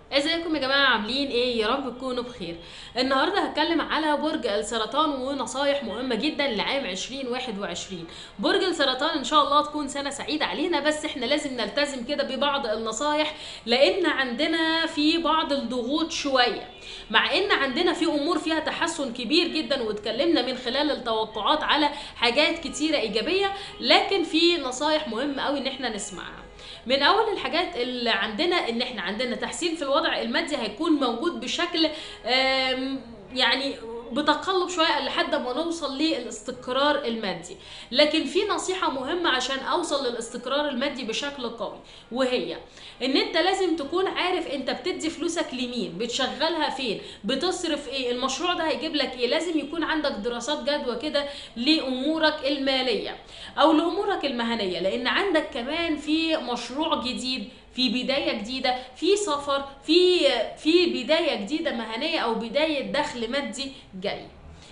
ازيكم يا جماعه عاملين ايه يا رب تكونوا بخير النهارده هتكلم على برج السرطان ونصايح مهمه جدا لعام 2021 برج السرطان ان شاء الله تكون سنه سعيده علينا بس احنا لازم نلتزم كده ببعض النصايح لان عندنا في بعض الضغوط شويه مع ان عندنا في امور فيها تحسن كبير جدا واتكلمنا من خلال التوقعات على حاجات كتيره ايجابيه لكن في نصايح مهمه قوي ان احنا نسمعها من اول الحاجات اللي عندنا ان احنا عندنا تحسين في الوضع المادي هيكون موجود بشكل آم، يعني بتقلب شويه لحد ما نوصل للاستقرار المادي لكن في نصيحه مهمه عشان اوصل للاستقرار المادي بشكل قوي وهي ان انت لازم تكون عارف انت بتدي فلوسك لمين بتشغلها فين بتصرف ايه المشروع ده هيجيب لك ايه لازم يكون عندك دراسات جدوى كده لامورك الماليه او لامورك المهنيه لان عندك كمان في مشروع جديد في بدايه جديده في سفر في في بدايه جديده مهنيه او بدايه دخل مادي جاي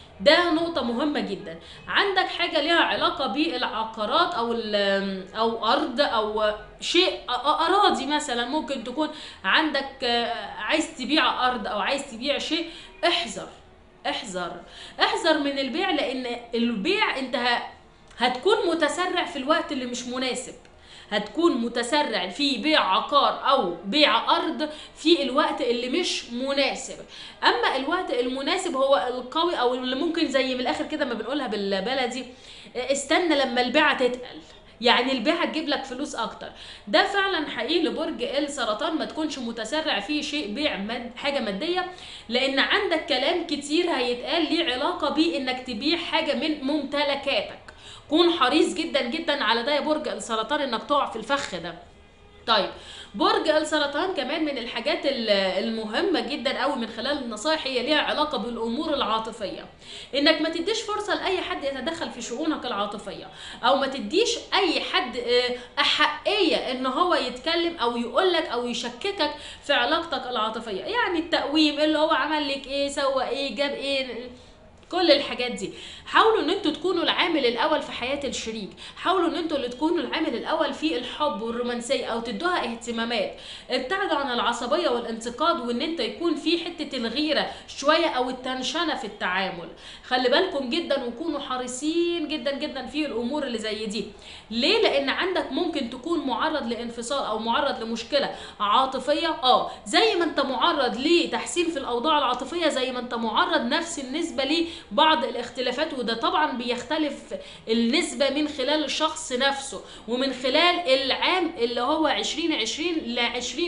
ده نقطة مهمة جدا عندك حاجة ليها علاقة بالعقارات أو ال- أو أرض أو شيء أ- أراضي مثلا ممكن تكون عندك آه، عايز تبيع أرض أو عايز تبيع شيء احذر احذر احذر من البيع لأن البيع أنت ه- هتكون متسرع في الوقت اللي مش مناسب هتكون متسرع في بيع عقار او بيع ارض في الوقت اللي مش مناسب اما الوقت المناسب هو القوي او اللي ممكن زي من الاخر كده ما بنقولها بالبلدي استنى لما البيعه تتقل يعني البيعه تجيب لك فلوس اكتر ده فعلا حقيقي لبرج السرطان ما تكونش متسرع في شيء بيع مد حاجه ماديه لان عندك كلام كتير هيتقال ليه علاقه بانك تبيع حاجه من ممتلكاتك كون حريص جدا جدا على ده يا برج السرطان انك تقع في الفخ ده طيب برج السرطان كمان من الحاجات ال- المهمة جدا قوي من خلال النصائح هي ليها علاقة بالأمور العاطفية إنك ما تديش فرصة لأي حد يتدخل في شؤونك العاطفية أو ما تديش أي حد آه، أحقية إن هو يتكلم أو يقولك أو يشككك في علاقتك العاطفية يعني التقويم اللي هو عمل لك إيه سوى إيه جاب إيه كل الحاجات دي حاولوا ان انتوا تكونوا العامل الاول في حياه الشريك حاولوا ان انتوا اللي تكونوا العامل الاول في الحب والرومانسيه او تدوها اهتمامات ابتعدوا عن العصبيه والانتقاد وان انت يكون في حته الغيره شويه او التنشنه في التعامل خلي بالكم جدا وكونوا حريصين جدا جدا في الامور اللي زي دي ليه لان عندك ممكن تكون معرض لانفصال او معرض لمشكله عاطفيه اه زي ما انت معرض لتحسين في الاوضاع العاطفيه زي ما انت معرض نفس النسبه لبعض الاختلافات وده طبعا بيختلف النسبه من خلال الشخص نفسه ومن خلال العام اللي هو 2020 ل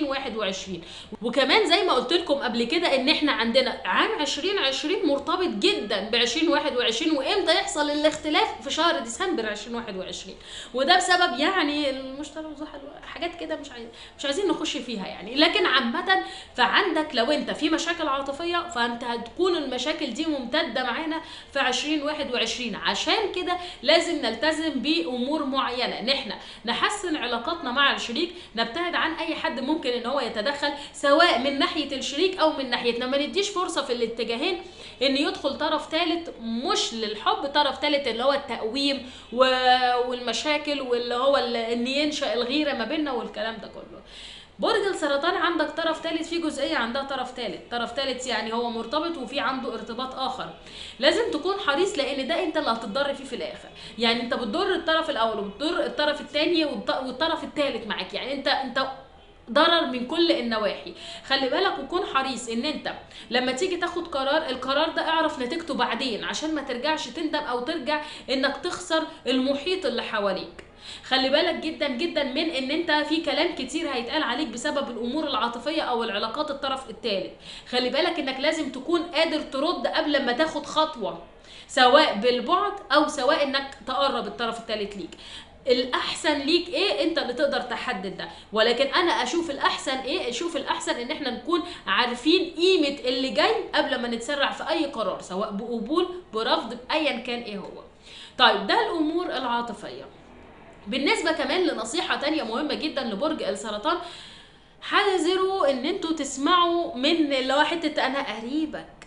2021 وكمان زي ما قلت لكم قبل كده ان احنا عندنا عام 2020 مرتبط جدا ب 2021 وامتى يحصل الاختلاف في شهر ديسمبر 2021 وده بسبب يعني المشتري وزحل حاجات كده مش عايز مش عايزين نخش فيها يعني لكن عامة فعندك لو انت في مشاكل عاطفية فانت هتكون المشاكل دي ممتدة معانا في 2021 عشان كده لازم نلتزم بامور معينة ان احنا نحسن علاقاتنا مع الشريك نبتعد عن اي حد ممكن ان هو يتدخل سواء من ناحية الشريك او من ناحيتنا ما نديش فرصة في الاتجاهين ان يدخل طرف ثالث مش للحب طرف ثالث اللي هو التقويم و- والمشاكل واللي هو ال- ان ينشا الغيره ما بيننا والكلام ده كله برج السرطان عندك طرف ثالث في جزئيه عندها طرف ثالث طرف ثالث يعني هو مرتبط وفي عنده ارتباط اخر لازم تكون حريص لان ده انت اللي هتضر فيه في الاخر يعني انت بتضر الطرف الاول وبتضر الطرف الثاني والطرف الثالث معاك يعني انت انت ضرر من كل النواحي خلي بالك وكون حريص ان انت لما تيجي تاخد قرار القرار ده اعرف نتيجته بعدين عشان ما ترجعش تندم او ترجع انك تخسر المحيط اللي حواليك خلي بالك جدا جدا من ان انت في كلام كتير هيتقال عليك بسبب الامور العاطفيه او العلاقات الطرف الثالث خلي بالك انك لازم تكون قادر ترد قبل ما تاخد خطوه سواء بالبعد او سواء انك تقرب الطرف الثالث ليك الاحسن ليك ايه انت اللي تقدر تحدد ده ولكن انا اشوف الاحسن ايه اشوف الاحسن ان احنا نكون عارفين قيمه اللي جاي قبل ما نتسرع في اي قرار سواء بقبول برفض بايا كان ايه هو طيب ده الامور العاطفيه بالنسبه كمان لنصيحه تانية مهمه جدا لبرج السرطان حذروا ان انتوا تسمعوا من اللي هو حته انا قريبك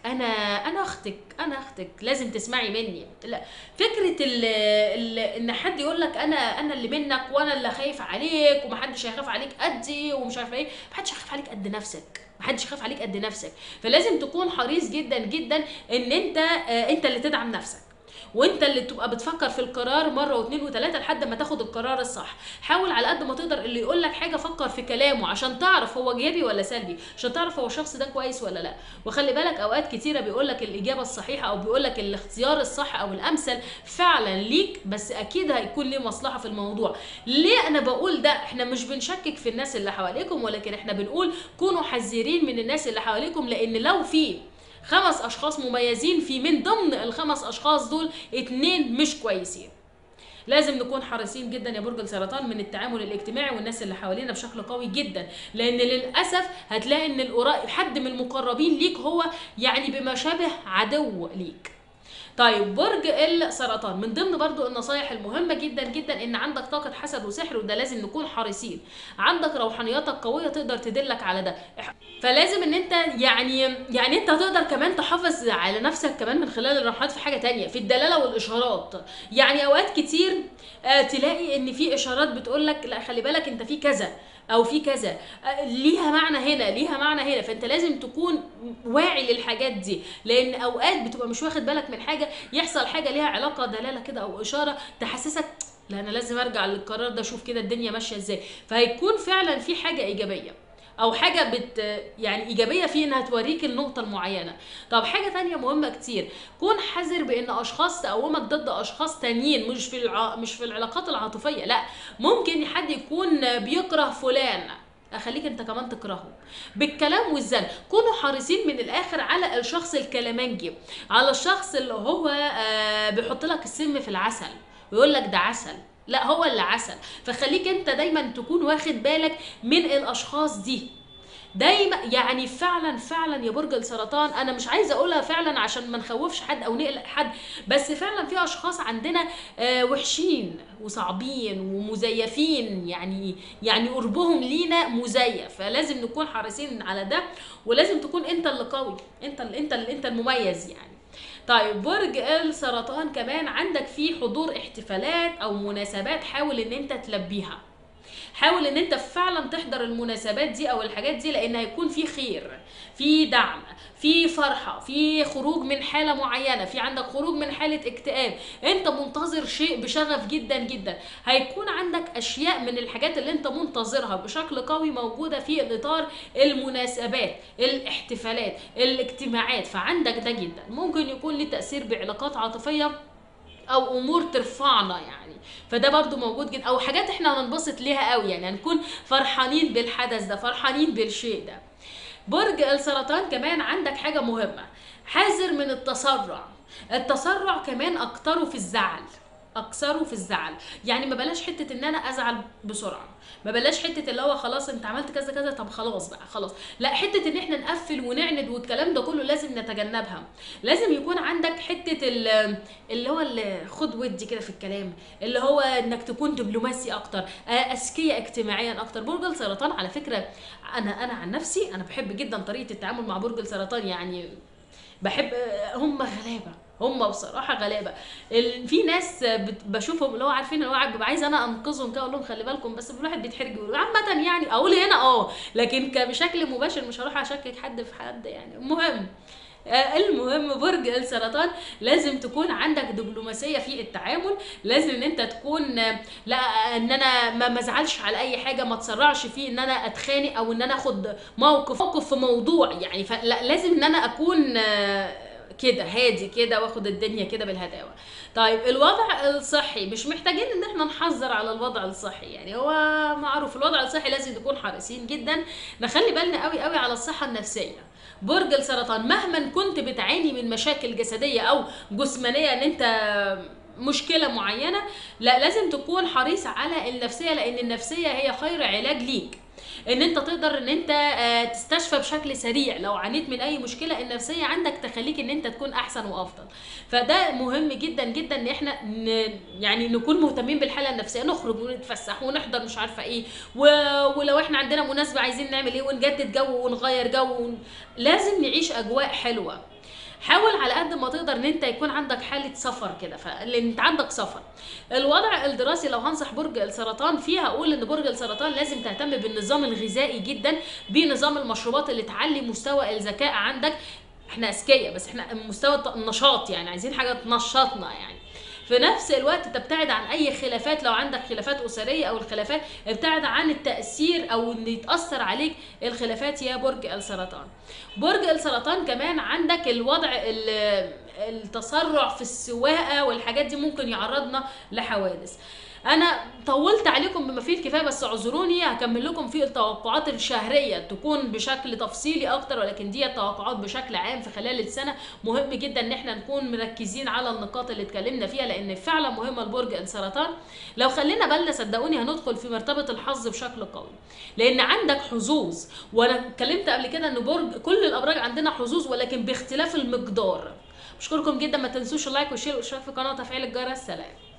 انا انا اختك انا اختك لازم تسمعي مني لا فكره ال ال ان حد يقول لك انا انا اللي منك وانا اللي خايف عليك ومحدش هيخاف عليك قدي ومش عارفه ايه محدش هيخاف عليك قد نفسك محدش يخاف عليك قد نفسك فلازم تكون حريص جدا جدا ان انت آه، انت اللي تدعم نفسك وانت اللي تبقى بتفكر في القرار مره واثنين وثلاثه لحد ما تاخد القرار الصح حاول على قد ما تقدر اللي يقول لك حاجه فكر في كلامه عشان تعرف هو ايجابي ولا سلبي عشان تعرف هو الشخص ده كويس ولا لا وخلي بالك اوقات كتيره بيقول لك الاجابه الصحيحه او بيقول لك الاختيار الصح او الامثل فعلا ليك بس اكيد هيكون ليه مصلحه في الموضوع ليه انا بقول ده احنا مش بنشكك في الناس اللي حواليكم ولكن احنا بنقول كونوا حذرين من الناس اللي حواليكم لان لو في خمس اشخاص مميزين في من ضمن الخمس اشخاص دول اتنين مش كويسين لازم نكون حريصين جدا يا برج السرطان من التعامل الاجتماعي والناس اللي حوالينا بشكل قوي جدا لان للاسف هتلاقي ان القريب حد من المقربين ليك هو يعني بمشابه عدو ليك طيب برج السرطان من ضمن برضو النصايح المهمة جدا جدا ان عندك طاقة حسد وسحر وده لازم نكون حريصين عندك روحانياتك قوية تقدر تدلك على ده فلازم ان انت يعني يعني انت تقدر كمان تحافظ على نفسك كمان من خلال الروحانيات في حاجة تانية في الدلالة والاشارات يعني اوقات كتير آه، تلاقي ان في اشارات بتقول لك لا خلي بالك انت في كذا او في كذا آه، ليها معنى هنا ليها معنى هنا فانت لازم تكون واعي للحاجات دي لان اوقات بتبقى مش واخد بالك من حاجه يحصل حاجه ليها علاقه دلاله كده او اشاره تحسسك لا انا لازم ارجع للقرار ده اشوف كده الدنيا ماشيه ازاي فهيكون فعلا في حاجه ايجابيه او حاجه بت يعني ايجابيه في انها توريك النقطه المعينه طب حاجه تانية مهمه كتير كون حذر بان اشخاص تقومك ضد اشخاص تانيين مش في الع... مش في العلاقات العاطفيه لا ممكن حد يكون بيكره فلان اخليك انت كمان تكرهه بالكلام والزن كونوا حريصين من الاخر على الشخص الكلامنجي على الشخص اللي هو آه بيحط لك السم في العسل ويقول لك ده عسل لا هو اللي عسل فخليك انت دايما تكون واخد بالك من الاشخاص دي دايما يعني فعلا فعلا يا برج السرطان انا مش عايزه اقولها فعلا عشان ما نخوفش حد او نقلق حد بس فعلا في اشخاص عندنا آه وحشين وصعبين ومزيفين يعني يعني قربهم لينا مزيف فلازم نكون حريصين على ده ولازم تكون انت اللي قوي انت اللي انت اللي انت المميز يعني طيب برج السرطان كمان عندك فيه حضور احتفالات او مناسبات حاول ان انت تلبيها حاول ان انت فعلا تحضر المناسبات دي او الحاجات دي لان هيكون في خير في دعم في فرحه في خروج من حاله معينه في عندك خروج من حاله اكتئاب انت منتظر شيء بشغف جدا جدا هيكون عندك اشياء من الحاجات اللي انت منتظرها بشكل قوي موجوده في الاطار المناسبات الاحتفالات الاجتماعات فعندك ده جدا ممكن يكون ليه تاثير بعلاقات عاطفيه او امور ترفعنا يعني فده برضو موجود جدا او حاجات احنا هننبسط ليها قوي يعني هنكون فرحانين بالحدث ده فرحانين بالشيء ده برج السرطان كمان عندك حاجه مهمه حذر من التسرع التسرع كمان اكتره في الزعل اكثره في الزعل يعني ما بلاش حته ان انا ازعل بسرعه ما بلاش حته اللي هو خلاص انت عملت كذا كذا طب خلاص بقى خلاص لا حته ان احنا نقفل ونعند والكلام ده كله لازم نتجنبها لازم يكون عندك حته ال- اللي هو اللي خد ودي كده في الكلام اللي هو انك تكون دبلوماسي اكتر آه، اذكياء اجتماعيا اكتر برج السرطان على فكره انا انا عن نفسي انا بحب جدا طريقه التعامل مع برج السرطان يعني بحب هم غلابه هم بصراحه غلابه ال- في ناس بت- بشوفهم اللي هو عارفين اللي هو ببقى عايز انا انقذهم كده اقول لهم خلي بالكم بس الواحد بيتحرج يقول عامه يعني اقول هنا اه لكن ك- بشكل مباشر مش هروح اشكك حد في حد يعني المهم آه، المهم برج السرطان لازم تكون عندك دبلوماسيه في التعامل لازم ان انت تكون آه، لا ان انا ما مزعلش على اي حاجه ما تسرعش فيه ان انا اتخانق او ان انا اخد موقف موقف في موضوع يعني فلا لازم ان انا اكون آه، كده هادي كده واخد الدنيا كده بالهداوه طيب الوضع الصحي مش محتاجين ان احنا نحذر على الوضع الصحي يعني هو معروف الوضع الصحي لازم نكون حريصين جدا نخلي بالنا قوي قوي على الصحه النفسيه برج السرطان مهما كنت بتعاني من مشاكل جسديه او جسمانيه ان انت مشكله معينه لا لازم تكون حريص على النفسيه لان النفسيه هي خير علاج ليك ان انت تقدر ان انت آه، تستشفى بشكل سريع لو عانيت من اي مشكله النفسيه عندك تخليك ان انت تكون احسن وافضل فده مهم جدا جدا ان احنا ن... يعني نكون مهتمين بالحاله النفسيه نخرج ونتفسح ونحضر مش عارفه ايه و... ولو احنا عندنا مناسبه عايزين نعمل ايه ونجدد جو ونغير جو ون... لازم نعيش اجواء حلوه حاول على قد ما تقدر ان انت يكون عندك حاله سفر كده فلان انت عندك سفر الوضع الدراسي لو هنصح برج السرطان فيه هقول ان برج السرطان لازم تهتم بالنظام الغذائي جدا بنظام المشروبات اللي تعلي مستوى الذكاء عندك احنا اذكياء بس احنا مستوى النشاط يعني عايزين حاجه تنشطنا يعني في نفس الوقت تبتعد عن اي خلافات لو عندك خلافات اسريه او الخلافات ابتعد عن التاثير او ان يتاثر عليك الخلافات يا برج السرطان برج السرطان كمان عندك الوضع ال- التسرع في السواقه والحاجات دي ممكن يعرضنا لحوادث انا طولت عليكم بما فيه الكفايه بس اعذروني هكمل لكم في التوقعات الشهريه تكون بشكل تفصيلي اكتر ولكن دي التوقعات بشكل عام في خلال السنه مهم جدا ان احنا نكون مركزين على النقاط اللي اتكلمنا فيها لان فعلا مهمه لبرج السرطان لو خلينا بالنا صدقوني هندخل في مرتبه الحظ بشكل قوي لان عندك حظوظ وانا اتكلمت قبل كده ان برج كل الابراج عندنا حظوظ ولكن باختلاف المقدار بشكركم جدا ما تنسوش اللايك والشير والاشتراك في القناه وتفعيل الجرس سلام